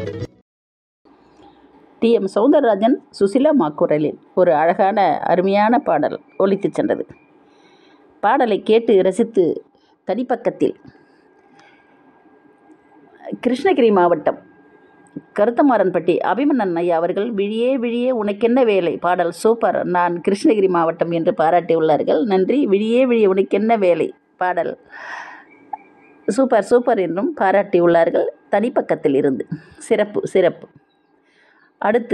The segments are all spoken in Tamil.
டி எம் சௌந்தரராஜன் சுசிலாம்மா குரலில் ஒரு அழகான அருமையான பாடல் ஒலித்துச் சென்றது பாடலை கேட்டு ரசித்து தனிப்பக்கத்தில் கிருஷ்ணகிரி மாவட்டம் கருத்தமாறன்பட்டி அபிமன்னன் ஐயா அவர்கள் விழியே விழியே உனக்கென்ன வேலை பாடல் சூப்பர் நான் கிருஷ்ணகிரி மாவட்டம் என்று பாராட்டியுள்ளார்கள் நன்றி விழியே விழியே உனக்கென்ன வேலை பாடல் சூப்பர் சூப்பர் என்றும் பாராட்டியுள்ளார்கள் தனிப்பக்கத்தில் இருந்து சிறப்பு சிறப்பு அடுத்து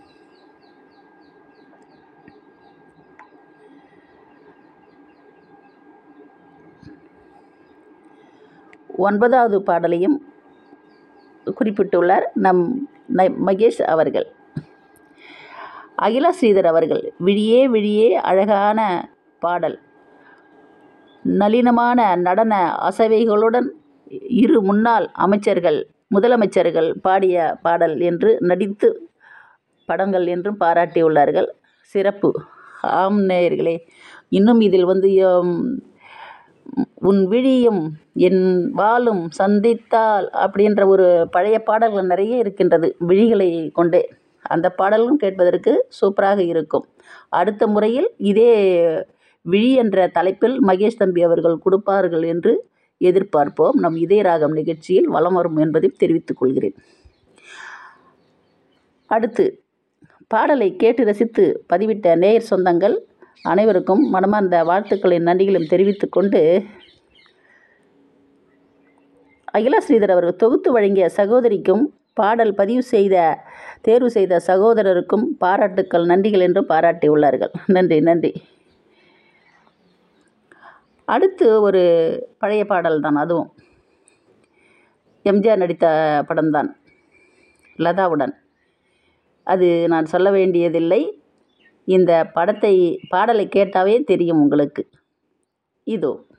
ஒன்பதாவது பாடலையும் குறிப்பிட்டுள்ளார் நம் ந- மகேஷ் அவர்கள் அகிலா ஸ்ரீதர் அவர்கள் விழியே விழியே அழகான பாடல் நளினமான நடன அசைவைகளுடன் இரு முன்னாள் அமைச்சர்கள் முதலமைச்சர்கள் பாடிய பாடல் என்று நடித்து படங்கள் என்றும் பாராட்டியுள்ளார்கள் சிறப்பு ஆம் நேயர்களே இன்னும் இதில் வந்து உம், உன் விழியும் என் வாளும் சந்தித்தால் அப்படின்ற ஒரு பழைய பாடல்கள் நிறைய இருக்கின்றது விழிகளை கொண்டே அந்த பாடலும் கேட்பதற்கு சூப்பராக இருக்கும் அடுத்த முறையில் இதே விழி என்ற தலைப்பில் மகேஷ் தம்பி அவர்கள் கொடுப்பார்கள் என்று எதிர்பார்ப்போம் நம் இதய ராகம் நிகழ்ச்சியில் வலம் வரும் என்பதையும் தெரிவித்துக் கொள்கிறேன் அடுத்து பாடலை கேட்டு ரசித்து பதிவிட்ட நேயர் சொந்தங்கள் அனைவருக்கும் மனமார்ந்த வாழ்த்துக்களின் நன்றிகளும் தெரிவித்துக் கொண்டு அகிலா ஸ்ரீதர் அவர்கள் தொகுத்து வழங்கிய சகோதரிக்கும் பாடல் பதிவு செய்த தேர்வு செய்த சகோதரருக்கும் பாராட்டுக்கள் நன்றிகள் என்றும் பாராட்டியுள்ளார்கள் நன்றி நன்றி அடுத்து ஒரு பழைய பாடல் தான் அதுவும் எம்ஜிஆர் நடித்த படம்தான் லதாவுடன் அது நான் சொல்ல வேண்டியதில்லை இந்த படத்தை பாடலை கேட்டாவே தெரியும் உங்களுக்கு இதோ